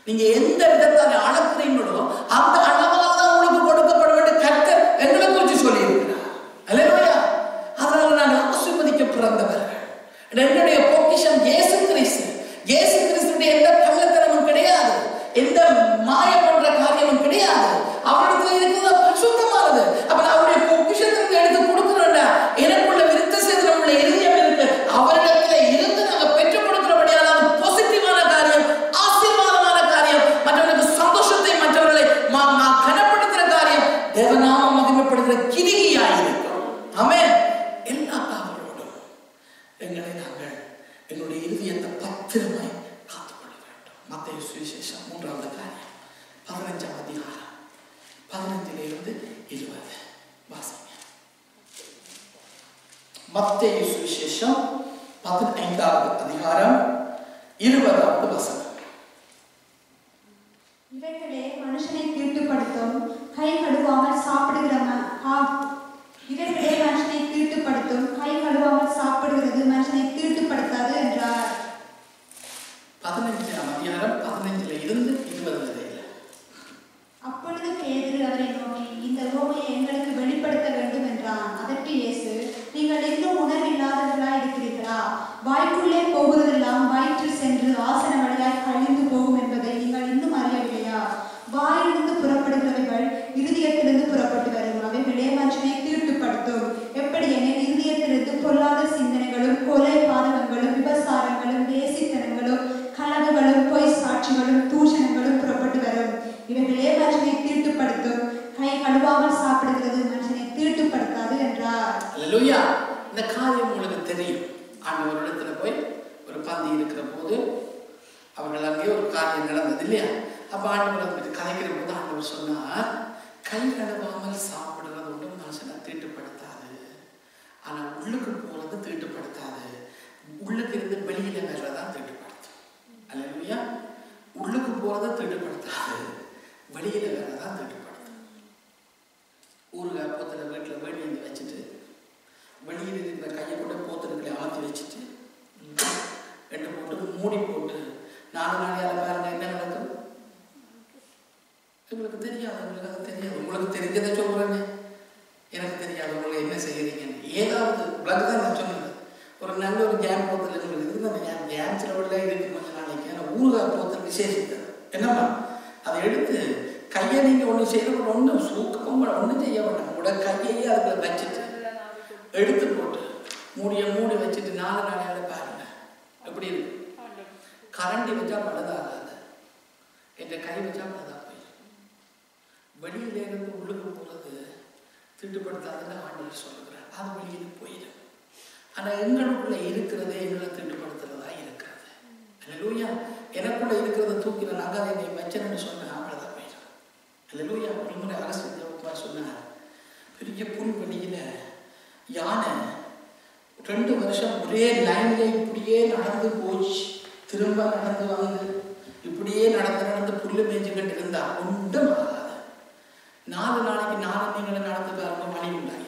நீங்க எந்த விதத்தால் அளக்குறீங்களோ அந்த அளவால் தான் உங்களுக்கு கொடுக்கப்பட வேண்டிய கர்த்தர் எங்களை குறித்து சொல்லி இருக்கிறார் அல்லையா அதனால நாங்கள் ஆசீர்வதிக்க பிறந்தவர்கள் என்னுடைய பொக்கிஷம் இயேசு கிறிஸ்து இயேசு கிறிஸ்துடைய எந்த கள்ளத்தனமும் கிடையாது எந்த மாய பண்ற காரியமும் கிடையாது அவரிடத்துல இருக்கிறது பரிசுத்தமானது அப்ப நான் அவருடைய பொக்கிஷத்திற்கு எடுத்து கொடுக்கிறோம்னா எனக்குள்ள விருத்த சேதனம் உள்ள இருதயம் இருக்கு அவரிடத்துல இருந்து நாங்க பெற்றுக் கொடுக்கிறபடியால் அது பாசிட்டிவான காரியம் ஆசீர்வாதமான காரியம் மற்றவர்களுக்கு சந்தோஷத்தை மற்றவர்களை ம- ம- கனப்படுத்துற காரியம் தேவநாமம் மகிமைப்படுகிற கிரிகியாயிருக்கும் ஆமென் எல்லா காவலோடும் எங்களை நாங்கள் எங்களுடைய இருதயத்தை பத்திரமாய் காத்துக்கொள்ள வேண்டும் மத்திய சுவிசேஷம் மூன்றாவது காரியம் பதினஞ்சாம் அதிகாரம் பதினஞ்சுல இருந்து இருபது வாசிங்க மத்திய சுவிசேஷம் பதினைந்தாவது அதிகாரம் இருபதாவது வசனம் இவைகளே மனுஷனை தீட்டுப்படுத்தும் கை கழுவாமல் சாப்பிடுகிற ம- ஆ- இவைகளே மனுஷனை தீட்டுப்படுத்தும் கை கழுவாமல் சாப்பிடுகிறது மனுஷனை தீட்டுப்படுத்தாது என்றார் பதினஞ்சாம் அதிகாரம் பதினஞ்சுல இருந்து இருபது வரையில அப்பொழுது பேதுரு அவரை நோக்கி இந்த ரோமையை எங்களுக்கு வெளிப்படுத்த வேண்டும் என்றான் அதற்கு இயேசு நீங்கள் இன்னும் உணர்வில்லாதவர்களாய் இருக்கிறீர்களா வாய்க்குள்ளே போகிறதெல்லாம் வயிற்றில் சென்று ஆசன வழியாய் கழிந்து போகும் என்பதை நீங்கள் இன்னும் அறியவில்லையா வாயிலிருந்து புறப்படுகிறவைகள் இருதயத்திலிருந்து புறப்பட்டு வரும் அவைகளே மனுஷனை தீட்டுப்படுத்தும் எப்படி எனில் இருதயத்திலிருந்து பொல்லாத சிந்தனைகளும் கொலை பாதகங்களும் விபசாரங்களும் வேசித்தனங்களும் களவுகளும் பொய் சாட்சிகளும் தூஷணங்களும் புறப்பட்டு வரும் இவைகளே மனுஷனை தீட்டுப்படுத்தும் கை கழுவாமல் சாப்பிடுகிறது மனுஷனை தீட்டுப்படுத்தாது என்றார் அல்லேலூயா இந்த காரியம் உங்களுக்கு தெரியும் ஆண்டவர் இடத்துல போய் ஒரு பந்தி இருக்கிற போது அவர்கள் அங்கே ஒரு காரியம் நடந்தது இல்லையா அப்ப ஆண்டவர் வந்து கலைக்கிற போது ஆண்டவர் சொன்னார் கை கழுவாமல் சாப்பிடுறது ஒன்றும் மனுஷனை தீட்டுப்படுத்தாது ஆனா உள்ளுக்கு போறது தீட்டுப்படுத்தாது உள்ளுக்கு இருந்து வெளியில வர்றதான் தீட்டுப்படுத்தும் அல்லேலூயா உள்ளுக்கு போறதை தீட்டுப்படுத்தாது வெளியில வர்றதான் தீட்டுப்படுத்தும் ஊறுகாய் போத்துல வீட்டில் வேடி வந்து வச்சுட்டு வெளியில் இருக்கிற கையை கூட போத்தனுக்களை அமர்த்தி வச்சுட்டு ரெண்டு போட்டு மூடி போட்டு நாலு நாளையால பாருங்க என்ன நடக்கும் உங்களுக்கு தெரியாது உங்களுக்கு அது தெரியாது உங்களுக்கு தெரிஞ்சதை சொல்றேங்க எனக்கு தெரியாது உங்களுக்கு என்ன செய்யறீங்கன்னு ஏதாவது பிளக் தான் நான் சொன்னது ஒரு நல்ல ஒரு ஜாம் போத்தல் உங்களுக்கு இருந்து அந்த ஜாம் ஜாம் சிலவுல இருக்கு கொஞ்ச நாளைக்கு ஆனால் ஊறுகாய் போத்தல் விசேஷித்தது என்னம்மா அதை எடுத்து கையை நீங்க ஒண்ணு செய்ய ஒன்றும் சூக்கமும் ஒன்றும் செய்ய வேண்டாம் உங்களோட கையையே அதுக்குள்ள வச்சுட்டு எடுத்து போட்டு மூடிய மூடி வச்சுட்டு நாலு நாளையால பாருங்க எப்படி இருக்கு கரண்டி வச்சா பழுதாகாது என்ற கை வச்சா பழுதா போயிடும் வெளியில இருந்து உள்ளுக்கு போறது திட்டுப்படுத்தாதுன்னு ஆண்டவர் சொல்லுகிறார் அது வெளியில போயிடும் ஆனா எங்களுக்குள்ள இருக்கிறதே எங்களை திட்டுப்படுத்துறதா இருக்கிறது அல்லேலூயா எனக்குள்ள இருக்கிறத தூக்கின நாங்கள் அதை நீ வச்சனன்னு சொன்ன அவ்வளோதான் போயிடும் அல்லேலூயா ஒரு முறை அரசு தேவகுமார் சொன்னார் பெரிய புல்வெளியில யானை ரெண்டு வருஷம் ஒரே லைன்ல இப்படியே நடந்து போச்சு திரும்ப நடந்து வந்து இப்படியே நடந்து நடந்து புல்லு மேய்ஞ்சுக்கிட்டு இருந்தா ஒன்றும் ஆகாது நாலு நாளைக்கு நாலு நீங்களும் நடந்து பாருங்க வழி உண்டாகிடும்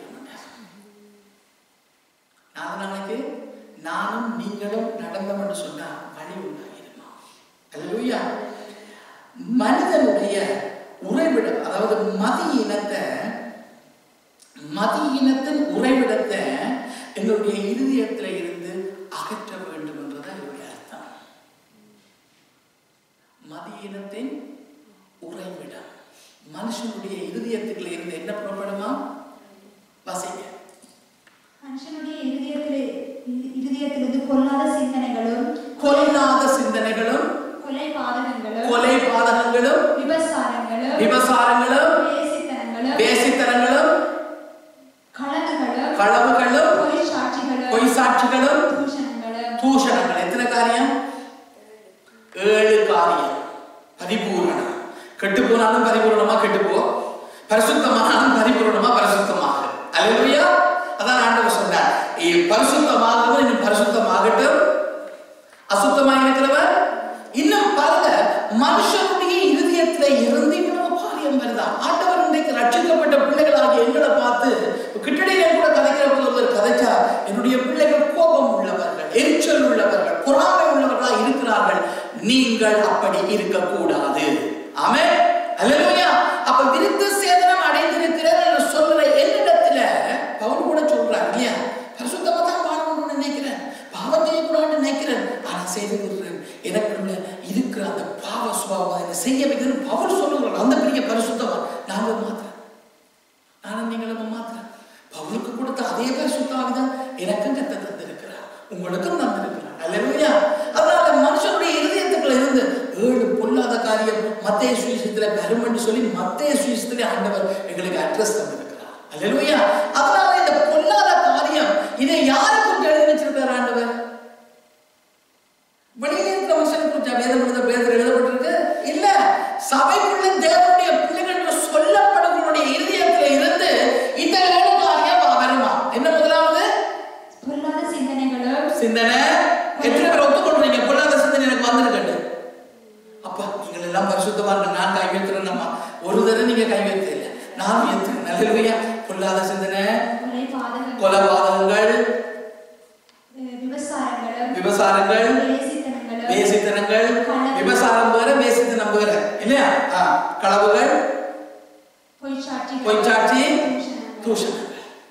நாலு நாளைக்கு நானும் நீங்களும் நடந்தோம்னு சொன்னா வழி உண்டாகிடுமா அல்லேலூயா மனிதனுடைய உறைவிடம் அதாவது மதி இனத்தை மதி இனத்தின் உறைவிடத்தை எங்களுடைய இருதயத்துல இருந்து அகற்ற வேண்டும் என்றுதான் என்னுடைய அர்த்தம் மதி இனத்தின் உறைவிடம் மனுஷனுடைய இருதயத்துக்குள்ள இருந்து என்ன புறப்படுமா வசிங்க மனுஷனுடைய இருதயத்திலே இருதயத்திலிருந்து பொல்லாத சிந்தனைகளும் கொல்லாத சிந்தனைகளும் கொலை பாதகங்களும் கொலை பாதகங்களும் விபசாரங்களும் விபசாரங்களும் வேசித்தனங்களும் வேசித்தனங்களும் களவுகளும் களவுகளும் பொய் சாட்சிகளும் பொய் சாட்சிகளும் தூஷணங்களும் தூஷணங்கள் எத்தனை காரியம் ஏழு காரியம் பரிபூரணம் கெட்டு போனாலும் பரிபூரணமா கெட்டு போ பரிசுத்தமானாலும் பரிபூரணமா பரிசுத்தமாக அல்லேலூயா அதான் ஆண்டவர் சொன்னார் "ஏ, பரிசுத்தமாகவும் இன்னும் பரிசுத்தமாகட்டும் அசுத்தமாக இருக்கிறவர் இன்னும் பாருங்க மனுஷனுடைய இருதயத்துல இருந்து இவ்வளவு காரியம் வருதா ஆண்டவர் இன்றைக்கு ரட்சிக்கப்பட்ட பிள்ளைகளாகிய எங்களை பார்த்து கிட்டடையே கூட கதைக்கிற போது ஒருவர் கதைச்சா என்னுடைய பிள்ளைகள் கோபம் உள்ளவர்கள் எரிச்சல் உள்ளவர்கள் பொறாமை உள்ளவர்களா இருக்கிறார்கள் நீங்கள் அப்படி இருக்கக்கூடாது நானும் நீங்களும் மாத்திரம் பவுலுக்கு கொடுத்த அதே பரிசுத்தாவிதான் எனக்கும் கத்த தந்திருக்கிறார் உங்களுக்கும் தந்திருக்கிறார் அல்லேலூயா அதனால மனுஷனுடைய இருதயத்துக்குள்ள இருந்து ஏழு பொல்லாத காரியம் மத்திய சுவிசத்துல பெருமன்னு சொல்லி மத்திய சுவிசத்துல ஆண்டவர் எங்களுக்கு அட்ரஸ் தந்திருக்கிறார் அல்லேலூயா அதனால இந்த பொல்லாத காரியம் இதை யாருக்கு எழுதி வச்சிருக்கார் ஆண்டவர் வெளியில இருக்கிற மனுஷனை குறிச்சா வேதம் எழுத வேதத்தில் எழுதப்பட்டிருக்கு இல்ல சபைக்குள்ள தேவனுடைய பிள்ளைகள் என்று சொல்லப்படுவனுடைய இருதயத்துல இருந்து இந்த ஏழு காரியம் வருமா என்ன முதலாவது பொல்லாத சிந்தனைகளும் சிந்தனை எத்தனை பேர் ஒத்துக்கொள்றீங்க பொல்லாத சிந்தனை எனக்கு வந்திருக்கட்டு அப்பா நீங்கள் எல்லாம் பரிசுத்தமாக நான் கை வைக்கிறேன் நம்ம ஒரு தடவை நீங்க கை வைத்த இல்லை நான் ஏற்றுறேன் நல்ல பொல்லாத சிந்தனை கொலை பாதகங்கள் கொலபாதகங்கள் அஹ் விபசாரங்களும் விபசாரங்கள் வேசித்தனங்களும் வேசித்தனங்கள் விபசாரம் வேற வேசித்தனம் வேற இல்லையா ஆ, களவுகள் பொய்ச்சாட்சி பொய்ச்சாட்சி தூஷணங்கள். தூஷணங்கள்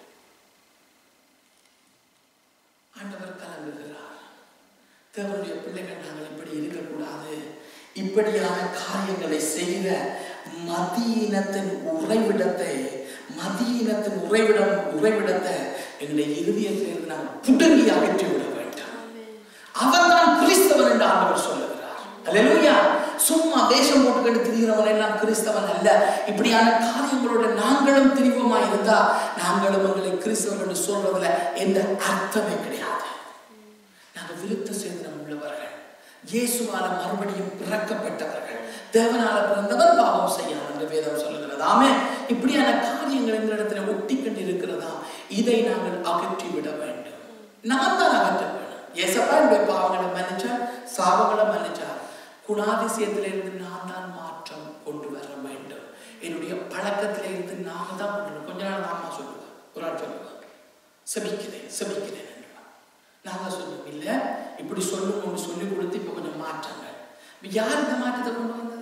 ஆண்டவர் கலங்குகிறார் தேவனுடைய பிள்ளைகள் நாங்கள் இப்படி இருக்கக்கூடாது இப்படியான காரியங்களை செய்கிற மதியினத்தின் உறைவிடத்தை மதியினத்தின் உறைவிடம் உறைவிடத்தை எங்களுடைய இறுதியத்திலிருந்து நாங்கள் புடுங்கி அகற்றி விட வேண்டும் அவன்தான் கிறிஸ்தவன் என்று ஆண்டவர் சொல்லுகிறார் அல்லேலூயா சும்மா வேஷம் போட்டுக்கிட்டு திரிகிறவன் எல்லாம் கிறிஸ்தவன் அல்ல இப்படியான காரியங்களோட நாங்களும் திரிவமா இருந்தா நாங்களும் எங்களை கிறிஸ்தவன் என்று சொல்றதுல எந்த அர்த்தமே கிடையாது நாங்கள் விருத்த சேதனம் உள்ளவர்கள் இயேசுவால மறுபடியும் பிறக்கப்பட்டவர்கள் தேவனால பிறந்தவர் பாவம் செய்யலாம் என்று வேதம் சொல்லுகிறது ஆமே இப்படியான காரியங்கள் இந்த இடத்துல ஒட்டி இருக்கிறதா இதை நாங்கள் அகற்றி விட வேண்டும் நான் தான் அகற்ற வேண்டும் ஏசப்பா என்னுடைய பாவங்களை மன்னிச்சார் சாபங்களை மன்னிச்சார் குணாதிசயத்தில இருந்து நான் தான் மாற்றம் கொண்டு வர வேண்டும் என்னுடைய பழக்கத்தில இருந்து நாம தான் கொண்டு வரணும். கொஞ்ச நாள் நாம சொல்லுவேன் ஒரு ஆள் சொல்லுவாங்க செபிக்கிறேன் செபிக்கிறேன் என்றுவாங்க. நாங்க சொல்லுவோம் இல்ல இப்படி சொல்லுங்க சொல்லி கொடுத்து இப்ப கொஞ்சம் மாற்றங்கள் இப்ப யார் இந்த மாற்றத்தை கொண்டு வந்தது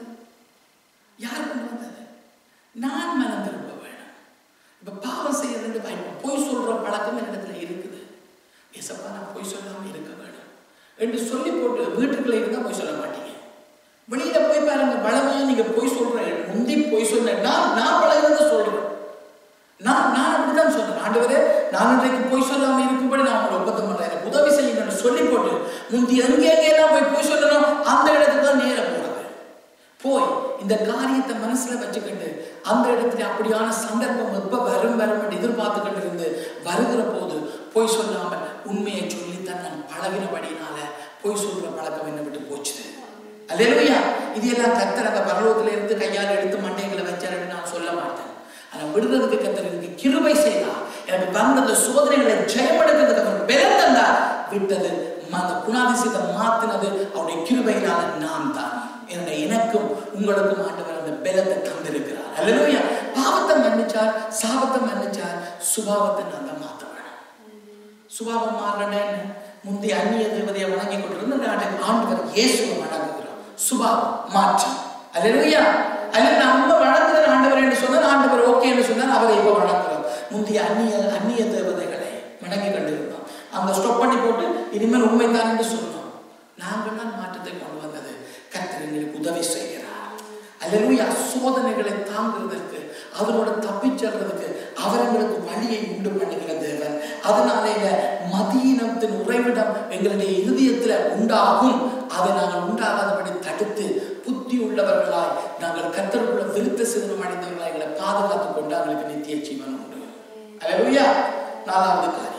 யார் கொண்டு வந்தது நான் மனம் திரும்ப வேணும் இப்ப பாவம் செய்ய ரெண்டு பயப்பம் பொய் சொல்ற பழக்கம் என்னிடத்துல இருக்குது ஏசப்பா நான் பொய் சொல்லாம இருக்க வேணும் என்று சொல்லி போட்டு வீட்டுக்குள்ள இருந்தா பொய் சொல்ல மாட்டீங்க வெளியில போய் பாருங்க பலமையா நீங்க பொய் சொல்ற முந்தி பொய் சொன்ன நான் நான் பழகிறத சொல்றேன் நான் நான் அப்படித்தான் சொல்றேன் ஆண்டவரே நான் இன்றைக்கு பொய் சொல்லாம இருக்கும்படி நான் உங்களை ஒப்பந்தம் பண்றேன் எனக்கு உதவி செய்யுங்கன்னு சொல்லி போட்டு முந்தி எங்க எங்கெல்லாம் போய் பொய் சொல்லணும் அந்த இடத்துக்கு தான் நேர போறது போய் இந்த காரியத்தை மனசுல வச்சுக்கிட்டு அந்த இடத்துல அப்படியான சந்தர்ப்பம் எப்ப வரும் வரும் என்று எதிர்பார்த்துக்கிட்டு இருந்து வருகிற போது பொய் சொல்லாம உண்மையை சொல்லித்தான் நான் பழகினபடினால பொய் சொல்ற பழக்கம் என்ன விட்டு போச்சுது அல்லேலூயா இது எல்லாம் கத்தர் அந்த பரலோகத்துல இருந்து கையால் எடுத்து மண்டைகளை வச்சாருன்னு நான் சொல்ல மாட்டேன் ஆனா விடுறதுக்கு கத்தர் எனக்கு கிருபை செய்தா எனக்கு வந்த அந்த சோதனைகளை ஜெயமெடுக்கிறதுக்கு அவர் பலம் தந்தா விட்டது அந்த குணாதிசயத்தை மாத்தினது அவருடைய கிருபையினால நான் தான் என்னுடைய எனக்கும் உங்களுக்கும் ஆண்டவர் அந்த பலத்தை தந்திருக்கிறார் அல்லேலூயா பாவத்தை மன்னிச்சார் சாபத்தை மன்னிச்சார் சுபாவத்தை நான் தான் மாத்த வேணும் சுபாவம் மாறணும்னா என்ன முந்தைய அந்நிய தேவதையை வணங்கி கொண்டிருந்த நாங்கள் ஆண்டவர் இயேசுவை வணங்குகிறோம் சுபாவம் மாற்றம் அல்லேலூயா அல்ல நம்ம வணங்குகிற ஆண்டவர் என்று சொன்னால் ஆண்டவர் ஓகே என்று சொன்னால் அவரை இப்ப வணங்குறோம் முந்தைய அந்நிய அந்நிய தேவதைகளை வணங்கி கொண்டிருந்தோம் அங்க ஸ்டாப் பண்ணி போட்டு இனிமேல் உண்மைதான் என்று சொன்னோம் நாங்கள் தான் மாற்றத்தை கொண்டு வந்தது கர்த்தர் எங்களுக்கு உதவி செய்கிறார் அல்லேலூயா சோதனைகளை தாங்குறதற்கு அதனோட தப்பிச் செல்றதுக்கு அவர் எங்களுக்கு வழியை உண்டு பண்ணுகிற தேவன் அதனாலே மதியினத்தின் உறைவிடம் எங்களுடைய இருதயத்துல உண்டாகும் அதை நாங்கள் உண்டாகாதபடி தடுத்து புத்தி உள்ளவர்களாய் நாங்கள் கத்தருக்குள்ள விருத்த சிதனம் அடைந்தவர்களாய் எங்களை பாதுகாத்துக் கொண்டு அவங்களுக்கு நித்திய ஜீவன் உண்டு அல்லேலூயா நாலாவது காரியம்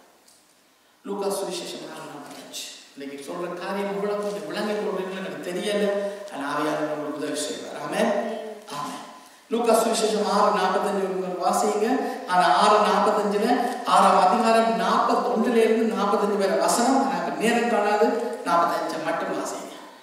லூக்கா சுவிசேஷம் நாலு நாற்பத்தஞ்சு இன்னைக்கு சொல்ற காரியம் இவ்வளவு கொஞ்சம் விளங்கி கொள்றீங்களா எனக்கு தெரியல ஆனால் ஆவியாளர் உங்களுக்கு உதவி செய்வார் ஆமென் ஆமென் லூக்கா சுவிசேஷம் ஆறு நாற்பத்தஞ்சு உங்களுக்கு வாசிங்க ஆனா ஆறு நாற்பத்தஞ்சுல ஆறாம் அதிகாரம் நாற்பத்தொன்றுல இருந்து நாற்பத்தஞ்சு வரை வசனம் எனக்கு நேரம் காணாது நாற்பத்தஞ்சை மட்டும் வாசிங்க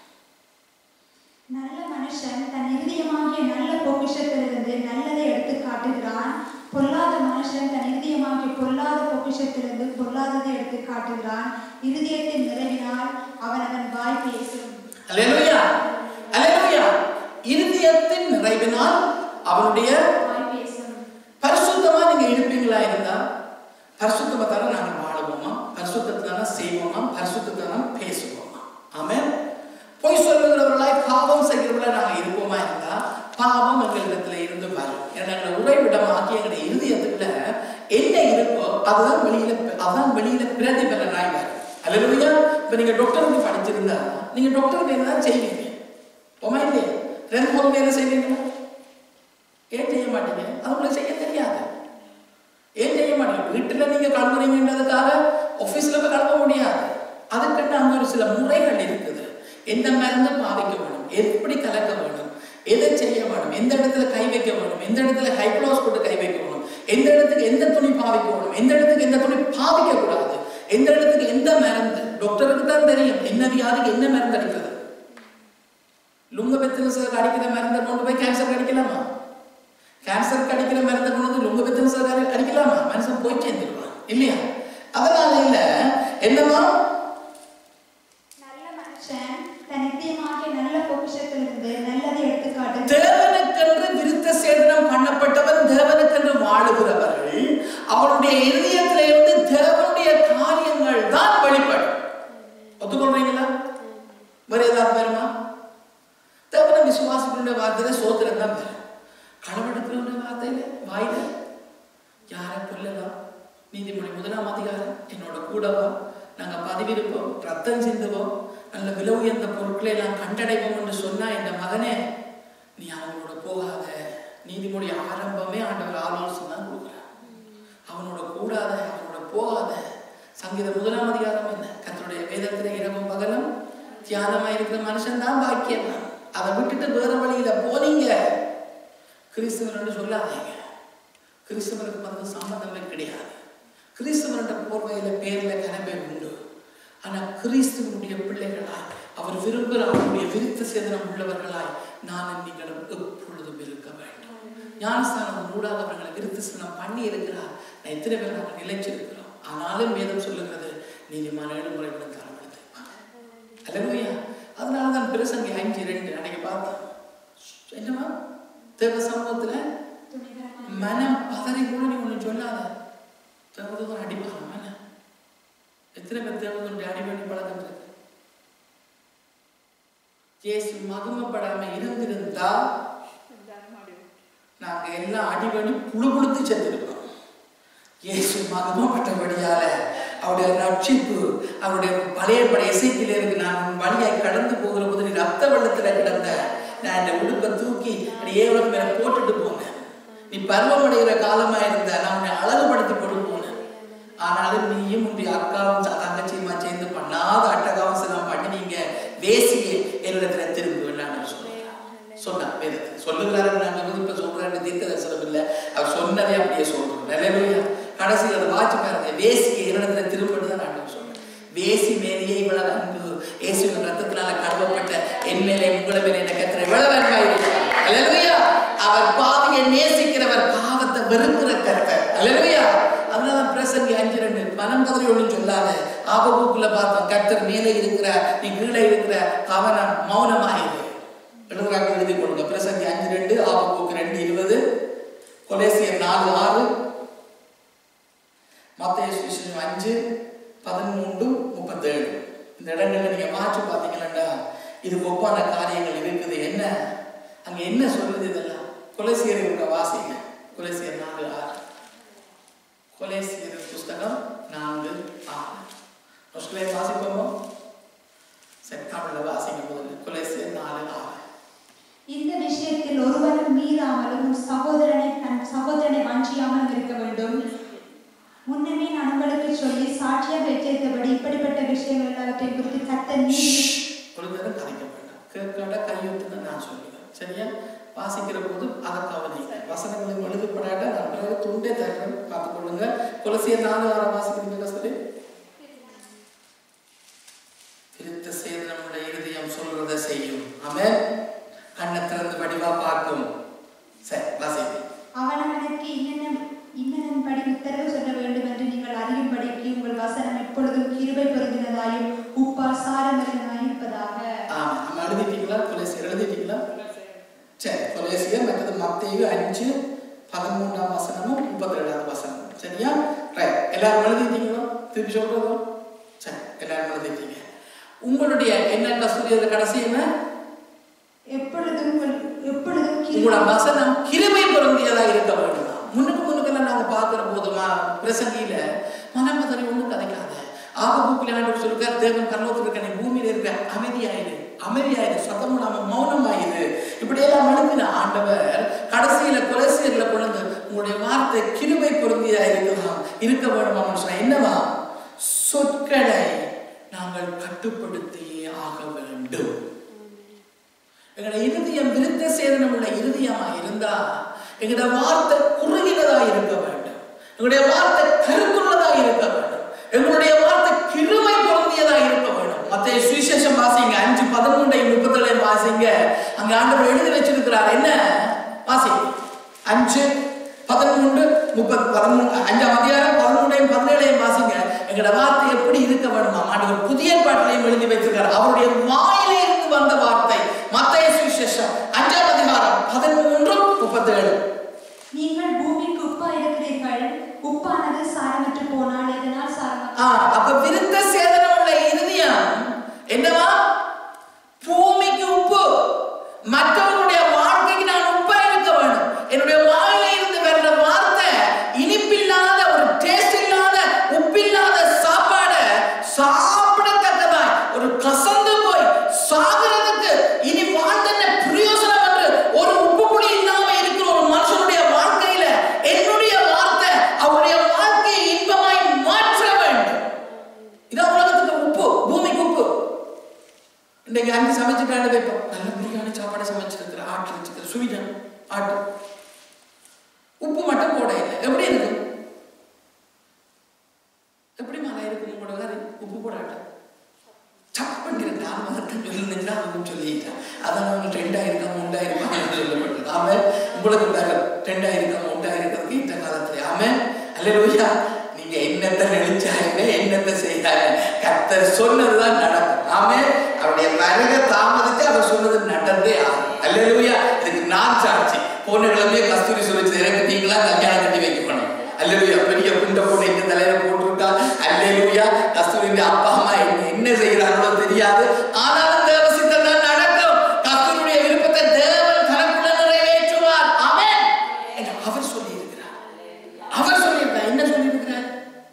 நல்ல மனுஷன் தன் இருதயமாகிய நல்ல பொக்கிஷத்திலிருந்து நல்லதை எடுத்து காட்டுகிறான் பொல்லாத மனுஷன் தன் இருதயமாகிய பொல்லாத பொக்கிஷத்திலிருந்து பொல்லாததை எடுத்து காட்டுகிறான் இருதயத்தின் நிறைவினால் அவன் அவன் வாய் பேசும் அல்லேலூயா அல்லேலூயா இருதயத்தின் நிறைவினால் அவனுடைய வாய் பேசும் பரிசுத்தமா நீங்க இருப்பீங்களா இருந்தா பரிசுத்தமா தானே நாங்க வாழுவோமா பரிசுத்தான செய்வோமா பரிசுத்தான பேசுவோமா ஆமென் பொய் சொல்லுகிறவர்களாய் பாவம் செய்கிறவர்களாய் நாங்க இருப்போமா இருந்தா பாவம் எங்களிடத்துல இருந்து வரும் ஏன்னா எங்களை உரை உறைவிடமாக்கி எங்களுடைய இருதயத்துக்குள்ள என்ன இருக்கோ அதுதான் வெளியில அதுதான் வெளியில பிரதிபலனாய் வரும் அல்லா இப்ப நீங்க டாக்டருக்கு படிச்சிருந்தா நீங்க டாக்டருக்கு என்ன தான் செய்வீங்க உமா இல்லையா ரெண்டு மூணு பேரும் செய்வீங்களா ஏன் செய்ய மாட்டீங்க அது உங்களுக்கு செய்ய தெரியாது ஏன் செய்ய மாட்டீங்க வீட்டுல நீங்க கழுவுறீங்கன்றதுக்காக ஆபீஸ்ல போய் கழுவ முடியாது அதுக்குன்னு அங்க ஒரு சில முறைகள் இருக்குது எந்த மருந்து பாவிக்க வேணும் எப்படி கலக்க வேணும் எதை செய்ய வேணும் எந்த இடத்துல கை வைக்க வேணும் எந்த இடத்துல ஹைக்ளோஸ் போட்டு கை வைக்க வேணும் எந்த இடத்துக்கு எந்த துணி பாவிக்க வேணும் எந்த இடத்துக்கு எந்த துணி பாவிக்க கூடாது எந்த இடத்துக்கு எந்த மருந்து டாக்டருக்கு தான் தெரியும் என்ன வியாதிக்கு என்ன மருந்து அடிக்கிறது லுங்க பெத்தினஸுக்கு அடிக்கிற மருந்தை கொண்டு போய் கேன்சருக்கு அடிக்கலாமா கேன்சருக்கு அடிக்கிற மருந்தை கொண்டு வந்து லுங்க பெத்தினஸுக்கு அடிக்கலாமா மனுஷன் போய் சேர்ந்துருவான் இல்லையா அதனால இல்ல என்னமா நல்ல மனுஷன் தன் நித்தியமாகிய நல்ல பொக்கிஷத்திலிருந்து நல்லதை எடுத்துக்காட்டு தேவனுக்கென்று விருத்த சேதனம் பண்ணப்பட்டவன் தேவனுக்கென்று வாழுகிறவர்கள் அவனுடைய இருதயத்திலிருந்து தேவனுடைய காரியங்கள் தான் வெளிப்படும் ஒத்துக்கொள்றீங்களா வேற ஏதாவது வருமா தேவனை விசுவாசிக்கிறவனுடைய வார்த்தையில சோத்திரம் தான் வரும் களவெடுக்கிறவனுடைய வார்த்தையில வாயில யாரை கொல்லலாம் நீதிமொழி முதலாம் அதிகாரம் என்னோட கூடவா நாங்க பதிவிருப்போம் ரத்தம் சிந்துவோம் நல்ல விலை உயர்ந்த பொருட்களை எல்லாம் கண்டடைவோம் என்று சொன்னா என் மகனே நீ அவனோட போகாத நீதிமொழி ஆரம்பமே ஆண்டவர் ஆலோசனை தான் கொடுக்குறார் அவனோட கூடாத அவனோட போகாத சங்கீத முதலாம் அதிகாரம் என்ன கத்தருடைய வேதத்துல இரவும் பகலும் தியானமா இருக்கிற மனுஷன் தான் பாக்கியவான் அதை விட்டுட்டு வேற வழியில போனீங்க கிறிஸ்தவன் சொல்லாதீங்க கிறிஸ்தவனுக்கு வந்து சம்பந்தமே கிடையாது கிறிஸ்தவனுடைய போர்வையில பேர்ல கனபேர் உண்டு ஆனா கிறிஸ்துவனுடைய பிள்ளைகளாய் அவர் விரும்புகிற அவருடைய விருத்த சேதனம் உள்ளவர்களாய் நானும் நீங்களும் எப்பொழுதும் இருக்க வேண்டும் ஞானஸ்தானம் மூடாக அவர்களை விருத்த சேதனம் பண்ணி இருக்கிறார் நான் எத்தனை பேர் நாங்கள் நிலைச்சிருக்கிறோம் ஆனாலும் வேதம் சொல்லுகிறது நீதிமான ஏழு முறை கூட தரப்படுது அல்லையா அதனால தான் பிரசங்கி அஞ்சு ரெண்டு அன்னைக்கு பார்த்தோம் என்னமா தேவ சமூகத்துல மனம் பதறி கூட நீ ஒண்ணு சொல்லாத தேவதூதன் அடிப்பாங்க மன எத்தனை பேர் தேவதூதனுடைய அடிபடி பழக்கம் இருக்கு இயேசு மகிமைப்படாம இருந்திருந்தா நாங்க எல்லாம் அடிபடி புழு புழுத்து செத்துருக்கோம் இயேசு மகிமைப்பட்டபடியால அவருடைய ரட்சிப்பு அவருடைய பழைய பழைய இசைக்கில இருக்கு நான் உன் வழியாய் கடந்து போகிற போது நீ ரத்த வெள்ளத்துல கிடந்த நான் இந்த உடுப்பை தூக்கி ஏவலம் மேல போட்டுட்டு போனேன் நீ பருவமடைகிற காலமா இருந்த நான் உன்னை அழகுபடுத்தி போட்டு போனேன் ஆனாலும் நீயும் உன்னுடைய அக்காவும் ச- தங்கச்சியுமா சேர்ந்து பண்ணாத அட்டகாவசனம் பண்ணி நீங்க வேசியை என்னிடத்துல திரும்ப வேண்டாம்னு சொல்றேன் சொன்னான் வேதத்தில் சொல்லுகிறாரு நான் வந்து இப்ப சொல்றேன் தீர்க்க தரிசனம் இல்லை அவர் சொன்னதே அப்படியே சொல்றோம் நிறைய கடைசியில் அதை வாட்சி பாருங்க வேசியை என்னிடத்துல திரும்பன்னு தான் நான் சொல்றேன் வேசி மேலேயே இவ்வளவு அன்பு இயேசுவின் ரத்தத்தினால கழுவப்பட்ட என் மேலே உங்களை மேலே என்ன கத்திர இவ்வளவு அன்பாயிருக்கிறார் அல்லேலூயா அவர் பாவியை நேசிக்கிறவர் பாவத்தை வெறுக்கிற கர்த்தர் அல்லேலூயா அதனால பிரசங்கி அஞ்சு ரெண்டு மனம் பதவி ஒன்றும் சொல்லாத ஆபபூக்குள்ள பார்த்தோம் கர்த்தர் மேலே இருக்கிற நீ கீழே இருக்கிற கவனம் மௌனமாயிரு எழுதுறாங்க எழுதி கொடுங்க பிரசங்கி அஞ்சு ரெண்டு ஆபபூக்கு ரெண்டு இருபது கொலேசியர் நாலு ஆறு மத்திய சுவிசேஷம் அஞ்சு பதிமூன்று முப்பத்தேழு இந்த இடங்கள்ல நீங்க மாற்றி பார்த்தீங்கன்னா இதுக்கு ஒப்பான காரியங்கள் இருக்குது என்ன அங்க என்ன சொல்லுது இதெல்லாம் கொலைசியர் இருக்க வாசிங்க கொலைசியர் நாலு ஆறு கொலைசியர் புஸ்தகம் நான்கு ஆறு ஃபர்ஸ்ட்ல வாசிப்போமோ சரி தமிழ்ல வாசிங்க முதல்ல கொலைசியர் நாலு ஆறு இந்த விஷயத்தில் ஒருவனும் மீறாமலும் சகோதரனை தன் சகோதரனை வஞ்சியாமலும் இருக்க வேண்டும் முன்னமே நான் உங்களுக்கு சொல்லி சாட்சியாக எச்சரித்தபடி இப்படிப்பட்ட விஷயங்கள் எல்லாவற்றை குறித்து கத்த நீதி ஒரு நேரம் கலைக்க வேண்டாம் கேட்காட்ட கையெழுத்துன்னு நான் சொல்லுவேன் சரியா வாசிக்கிற போது அதை கவனிங்க வசனங்களை எழுதப்படாட்ட நான் பிறகு துண்டே தருவேன் பார்த்துக்கொள்ளுங்க கொலசியர் நாலு ஆறு வாசிக்கிறீங்க சொல்லி திருத்த சேதனம் உள்ள இருதயம் சொல்றதை செய்யும் ஆமென் கண்ணை திறந்து வடிவா பார்க்கும் சரி வாசிங்க அவனவனுக்கு இன்னென்ன இன்னதன்படி உத்தரவு சொல்ல வேண்டும் என்று நீங்கள் அறியும்படிக்கு உங்கள் வசனம் எப்பொழுதும் கிருபை பொருந்தினதாயும் உப்பால் சாரமரனாயும் இருப்பதாக ஆமா நம்ம எழுதிட்டீங்களா கொலேசியர் எழுதிட்டீங்களா சரி கொலேசியர் மற்றது மத்தேயு அஞ்சு பதிமூன்றாம் வசனமும் முப்பத்தி ரெண்டாவது வசனம் சரியா ரைட் எல்லாரும் எழுதிட்டீங்களா திருப்பி சொல்றதோ சரி எல்லாரும் எழுதிட்டீங்க உங்களுடைய என்ன கஸ்தூரி அது கடைசி என்ன எப்பொழுதும் உங்கள் எப்பொழுதும் உங்களோட கிருபை வசனம் கிருபை பொருந்தியதா இருக்க வேண்டுமா பார்க்கிற போது ம- பிரசங்கியில மனம் பதறி ஒண்ணும் கதைக்காத ஆகபூக்கில் ஆண்டவர் சொல்லுக்கார் தேவன் பரலோகத்தில் இருக்க நீ பூமியில இருக்க அமைதியாயிரு அமைதியாயிரு சத்தம் இல்லாம மௌனமாயிரு இப்படியெல்லாம் அனுப்பின ஆண்டவர் கடைசியில கொலைசீரில் கொண்டு உங்களுடைய வார்த்தை கிருபை பொருந்தியா இருக்கலாம் இருக்க வேண்டுமா சொன்னா என்னவா சொற்களை நாங்கள் கட்டுப்படுத்தியே ஆக வேண்டும் எங்களோட இருதயம் விருத்த சேதனம் உள்ள இருதயமா இருந்தா எங்களோட வார்த்தை குறுகினதா இருக்க வேண்டும் எங்களுடைய வார்த்தை கருத்துள்ளதா இருக்க வேண்டும் எங்களுடைய வார்த்தை கிருமை பொருந்தியதா இருக்க வேண்டும் மத்திய சுவிசேஷம் வாசிங்க அஞ்சு பதினொன்றை முப்பத்தேழு வாசிங்க அங்க ஆண்டவர் எழுதி வச்சிருக்கிறார் என்ன வாசி அஞ்சு பதினொன்று முப்பது பதினொன்று அஞ்சாம் அதிகாரம் பதினொன்றையும் பதினேழையும் வாசிங்க எங்களோட வார்த்தை எப்படி இருக்க வேணுமா ஆண்டவர் புதிய பாட்டிலையும் எழுதி வைத்திருக்கிறார் அவருடைய வாயிலே இருந்து வந்த வார்த்தை மத்திய சுவிசேஷம் அஞ்சாம் அதிகாரம் பதிமூன்று முப்பத்தேழு நீங்கள் பூமிக்கு உப்பா இருக்கிறீர்கள் உப்பானது சாரமற்று போனால் எதனால் சாரமற்று ஆ, அப்ப விருத்த சேதனம் உள்ள இருதயம் என்னவா பூமிக்கு உப்பு மற்றவர்களுடைய வாழ்க்கைக்கு நான் உப்பா இருக்க வேண்டும் என்னுடைய வாயில இருந்து வர்ற வார்த்தை இனிப்பில்லாத ஒரு டேஸ்ட் இல்லாத உப்பில்லாத சாப்பாடை சாப்பிடத்தக்கதாய் ஒரு கசந்து போய் சாகிறதுக்கு இனி வாழ்ந்த பிரயோசனம் என்று ஒரு உப்பு புளி இல்லாம இருக்கிற ஒரு மனுஷனுடைய வாழ்க்கையில என்னுடைய வார்த்தை அவருடைய வாழ்க்கையை இன்பமாய் மாற்ற வேண்டும் இதான் உலகத்துக்கு உப்பு பூமிக்கு உப்பு இன்னைக்கு அஞ்சு சமைச்சுட்டாண்டு வைப்போம் நல்ல பிரியாணி சாப்பாடு சமைச்சிருக்கிற ஆட்டு வச்சுக்கிற சுவிடன் ஆட்டு உப்பு மட்டும் போட இல்லை எப்படி இருக்கு எப்படி மழை இருக்கு உங்களோட கறி உப்பு போடாட்ட சப்பன்கிற நான் மட்டும் சொல்லிருந்தா அவன் சொல்லிட்டேன் அதான் அவன் ரெண்டாயிருக்காம உண்டாயிருக்காம சொல்லப்பட்டது ஆமே உங்களுக்கு வேற ரெண்டாயிருக்காம உண்டாயிருக்கிறதுக்கு இந்த காலத்துல ஆமே அல்லையா நீங்க என்னத்தை நினைச்சாங்க என்னத்தை செய்யாங்க கத்தர் சொன்னதுதான் நடக்கும் ஆமே அவருடைய வருக தாமதிச்சு அவர் சொன்னது நடந்தே ஆகும் அல்லையா இதுக்கு நான் சாட்சி போன கிழமையே கஸ்தூரி சொல்லிச்சு எனக்கு நீங்களா கல்யாணம் கட்டி வைக்கணும் அல்லேலூயா பெரிய குண்ட போட்டு எங்க தலையில போட்டுவிட்டா அல்லேலூயா கஸ்தூரியின் அப்பா அம்மா என்ன என்ன செய்கிறார்களோ தெரியாது ஆனாலும் தேவ சித்தம் தான் நடக்கும் கஸ்தூரியுடைய விருப்பத்தை தேவன் தனக்குள்ள நிறைவேற்றுவார் ஆமென் என்று அவர் சொல்லி இருக்கிறார் அவர் சொல்லியிருக்கிறார் என்ன சொல்லியிருக்கிறார்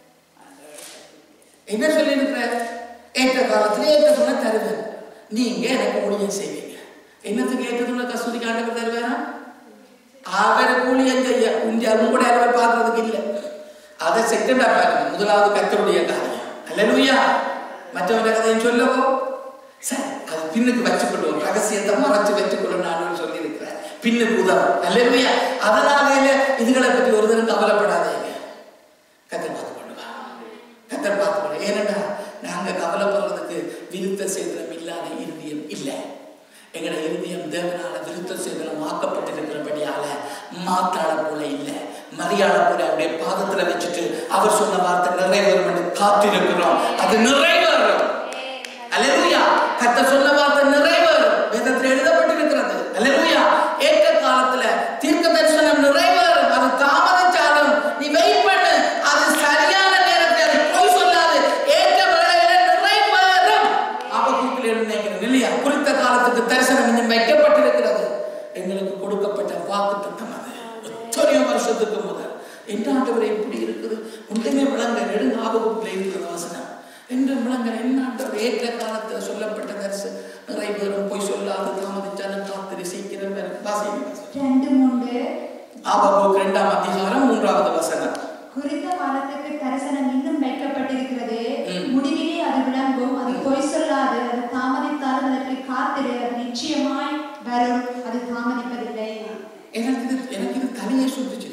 என்ன சொல்லியிருக்கிறார் ஏற்ற காலத்துல ஏற்ற துணை தருவேன் நீங்க எனக்கு ஊழியம் செய்வீங்க என்னத்துக்கு ஏற்ற துணை கஸ்தூரிக்கு ஆண்டவர் தருவாரா அவரை ஊழியம் செய்ய உங்க உங்களுடைய அளவை பார்க்கறதுக்கு இல்லை அதை செகண்டா பாருங்க முதலாவது கத்தருடைய காரியம் அல்லேலூயா மற்றவங்க கதையும் சொல்லவோ சரி அது பின்னுக்கு வச்சுக்கொள்வோம் ரகசியத்தை மறைச்சு வச்சுக்கொள்ளும் நான் சொல்லியிருக்கிறேன் பின்னுக்கு உதவும் அல்லேலூயா அதனால இதுகளை பற்றி ஒரு தினம் கவலைப்படாதீங்க கத்தர் பார்த்து கொள்ளுவா கத்தர் பார்த்து கொள்ளுவா ஏனென்றா நாங்க கவலைப்படுறதுக்கு விருத்த சேதனம் இல்லாத இருதயம் இல்லை எங்களோட இருதயம் தேவனால விருத்த சேதனம் ஆக்கப்பட்டிருக்கிறபடியால மாத்தாள போல இல்லை மரியாதை போல அவருடைய பாதத்துல வச்சுட்டு அவர் சொன்ன வார்த்தை நிறைவேறும் என்று காத்திருக்கிறோம் அது நிறைவேறும் அல்லேலூயா கத்த சொன்ன வார்த்தை நிறைவேறும் வேதத்தில் எழுதப்பட்டிருக்கிறது அல்லேலூயா ஏற்ற காலத்துல தீர்க்க தரிசனம் நிறைவேறும் அது தாமதிச்சாலும் நீ வெயிட் பண்ணு அது சரியான நேரத்தில் அது பொய் சொல்லாது ஏற்ற வேளையில நிறைவேறும் ஆபக்கூட்டில் நினைக்கிறேன் இல்லையா குறித்த காலத்துக்கு தரிசனம் இன்னும் வைக்கப்பட்டிருக்கிறது எங்களுக்கு கொடுக்கப்பட்ட வாக்கு திட்டம் அது எத்தனையோ வருஷத்துக்கு முதல் என்ன ஆண்டவரை எப்படி இருக்குது ஒன்றுமே விளங்க நெடுங்க ஆபகுப்பில் இருக்கிற வாசனம் என்று விளங்க என்ன ஆண்டவர் ஏற்ற காலத்தில் சொல்லப்பட்ட தரிசு நிறைவேறும் போய் சொல்லாது தாமதிச்சாலும் காத்திரி சீக்கிரம் வரும். வாசிங்க ரெண்டு மூன்று ஆபகுக் இரண்டாம் அதிகாரம் மூன்றாவது வசனம் குறித்த காலத்துக்கு தரிசனம் இன்னும் வைக்கப்பட்டிருக்கிறது ம். முடிவிலே அது விளங்கும் அது பொய் சொல்லாது அது தாமதித்தாலும் அதற்கு காத்திரு அது நிச்சயமாய் வரும் அது தாமதிப்பதில்லை எனக்கு இது எனக்கு இது தலையை சுட்டுச்சுது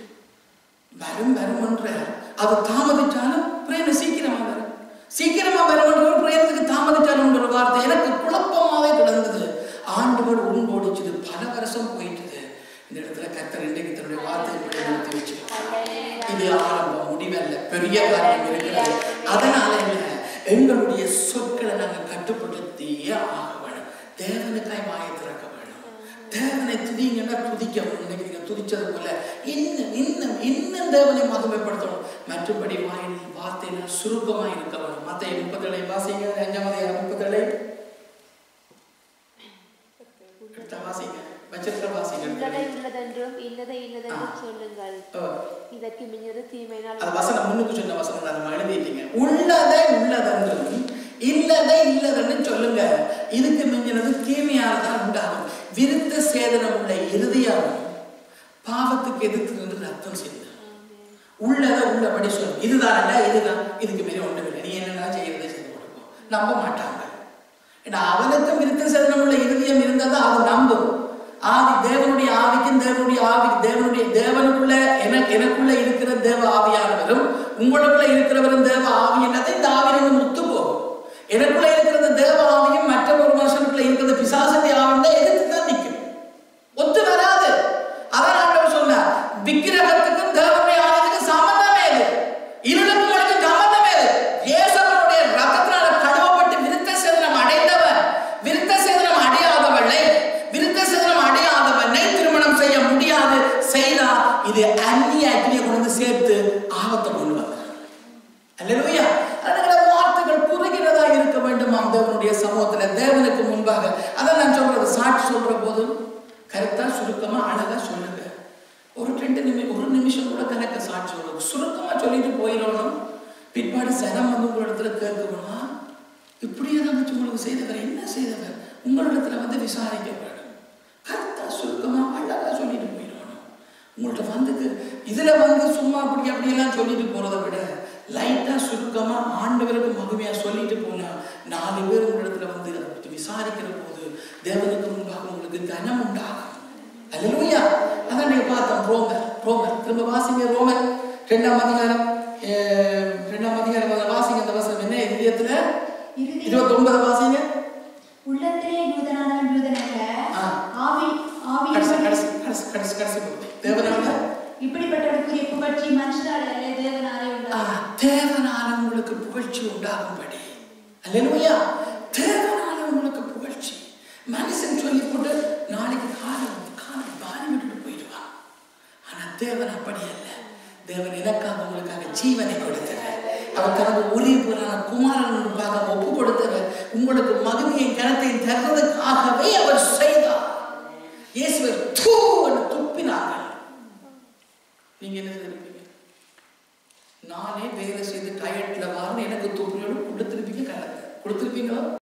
வரும் வரும் என்ற அது தாமதிச்சாலும் பிரேம சீக்கிரமா வரும் சீக்கிரமா வரும் பிரேமத்துக்கு தாமதிச்சாலும் ஒரு வார்த்தை எனக்கு குழப்பமாவே கிடந்தது ஆண்டோடு உண்டோடிச்சுது பல வருஷம் போயிட்டுது இந்த இடத்துல கத்தர் இன்றைக்கு தன்னுடைய வார்த்தையை இப்படி நிறுத்தி வச்சு இது ஆரம்பம் முடிவல்ல பெரிய காரியம் இருக்கிறது அதனால என்ன எங்களுடைய சொற்களை நாங்கள் கட்டுப்படுத்தியே ஆக வேணும் தேவனுக்காய் வாயை திறக்க வேணும் தேவனை துதிங்கன்னா துதிக்க வேணும் இன்னைக்கு நீங்க துதிச்சது போல இன்னும் இன்னும் இன்னும் தேவனை மகிமைப்படுத்தணும் மற்றபடி வாயில் வார்த்தையில சுருக்கமா இருக்க வேணும் மத்த முப்பத்தேழை வாசிங்க அஞ்சாம் அதிகாரம் முப்பத்தேழை எடுத்த வாசிங்க வச்ச மிச்சத்தை வாசிகள் உள்ளதை உள்ளதென்றும் இல்லதை இல்லதென்றும் சொல்லுங்கள் ஓ, இதற்கு மிஞ்சது தீமையினால் அது வசனம் முன்னுக்கு சொன்ன வசனம் தான் நம்ம எழுதிட்டீங்க உள்ளதை உள்ளதென்றும் இல்லதை இல்லதென்று சொல்லுங்க இதுக்கு மிஞ்சினது தீமையானதான் உண்டாகும் விருத்த சேதனம் உள்ள இறுதியாகும் பாவத்துக்கு எதிர்த்து நின்று ரத்தம் செய்யுது உள்ளதை உள்ளபடி சொல்லு இதுதான் இதுதான் இதுக்கு மேலே ஒன்றும் இல்லை நீ என்னென்ன செய்யறதை செய்து கொடுப்போம் நம்ப மாட்டாங்க ஏன்னா அவனுக்கும் விருத்த சேதனம் உள்ள இருதயம் இருந்ததா அது நம்பும் ஆவி தேவனுடைய ஆவிக்கும் தேவனுடைய ஆவி தேவனுடைய தேவனுக்குள்ள எனக்கு எனக்குள்ள இருக்கிற தேவ ஆவியானவரும் உங்களுக்குள்ள இருக்கிறவரும் தேவ ஆவி என்னதை இந்த ஆவி ரெண்டு முத்து போகும் எனக்குள்ள இருக்கிற தேவ ஆவியும் மற்ற ஒரு மனுஷனுக்குள்ள இருக்கிற பிசாசத்தை ஆவியும் எதிர்த்து தான் நிற்கும் ஒத்து வராது அதான் ஆண்டவர் சொன்னார் விக்கிரகத்துக்கும் தேவனுடைய ஆலயத்துக்கும் சம்பந்தமே இல்லை இருளுக்கும் எனக்கு சம்பந்தமே இல்லை இயேசுவனுடைய ரத்தத்தினால கழுவப்பட்டு விருத்த சேதனம் அடைந்தவன் விருத்த சேதனம் அடையாதவளை விருத்த சேதனம் அடையாதவனை திருமணம் செய்ய முடியாது செய்தா இது அந்நிய அக்னியை கொண்டு வந்து சேர்த்து ஆபத்தை கொண்டு வந்தார் அல்லேலூயா அதனால வார்த்தைகள் குறுகிறதா இருக்க வேண்டுமாம் தேவனுடைய சமூகத்துல தேவனுக்கு முன்பாக அதான் நான் சொல்றது சாட்சி சொல்ற போது கருத்தா சுருக்கமா அழகா சொல்லுங்க ஒரு ரெண்டு நிமிஷம் ஒரு நிமிஷம் கூட கணக்க சாட்சி சொல்லுங்க சுருக்கமா சொல்லிட்டு போயிடணும் பிற்பாடு சனம் வந்து உங்களிடத்துல கேட்கணுமா இப்படியே தான் உங்களுக்கு செய்தவர் என்ன செய்தவர் உங்களிடத்துல வந்து விசாரிக்க வேண்டும் கருத்தா சுருக்கமா அழகா சொல்லிட்டு போயிடணும் உங்கள்ட்ட வந்து இதுல வந்து சும்மா அப்படி அப்படியெல்லாம் சொல்லிட்டு போறதை விட லைட்டா சுருக்கமா ஆண்டவருக்கு மகிமையா சொல்லிட்டு போனா நாலு பேர் உங்களிடத்துல வந்து அதை பற்றி விசாரிக்கிற போது தேவனுக்கு முன்பாக உங்களுக்கு கனம் உண்டாகும் அல்லேலூயா அதான் நீங்க பார்த்தோம் ரோமர் ரோமர் திரும்ப வாசிங்க ரோமர் ரெண்டாம் அதிகாரம் அஹ், ரெண்டாம் அதிகாரம் அந்த வாசிங்க அந்த வசனம் என்ன இதயத்துல இருதயம் இருபத்தி ஒன்பது வாசிங்க உள்ளத்திலே யூதனானவன் யூதனல்ல ஆ. ஆவி கடைசி ஆவி கடைசி கடைசி கடைசி கடைசி பகுதி. தேவனால இப்படிப்பட்டவர்களுக்குரிய புகழ்ச்சி மனுஷனாலே அல்ல தேவனாலே ஆ, உண்டாகும் தேவனால உங்களுக்கு புகழ்ச்சி உண்டாகும்படி அல்லேலூயா தேவனால உங்களுக்கு புகழ்ச்சி மனுஷன் சொல்லி போட்டு நாளைக்கு காலம் காலம் பாரி விட்டுட்டு போயிடுவான் ஆனா தேவன் அப்படி அல்ல தேவன் எனக்காக உங்களுக்காக ஜீவனை கொடுத்தவர் அவர் தனது ஒரே புறான குமாரன் முன்பாக ஒப்பு கொடுத்தவர் உங்களுக்கு மகிமையின் கனத்தையும் தருவதற்காகவே அவர் செய்தார் இயேசுவர் தூ என்று துப்பினார்கள் நீங்க என்ன செய்திருப்பீங்க நானே வேலை செய்து டயட்ல வாரணும் எனக்கு துப்பியோடு கொடுத்துருப்பீங்க கலந்து கொடுத்துருப்பீங்களா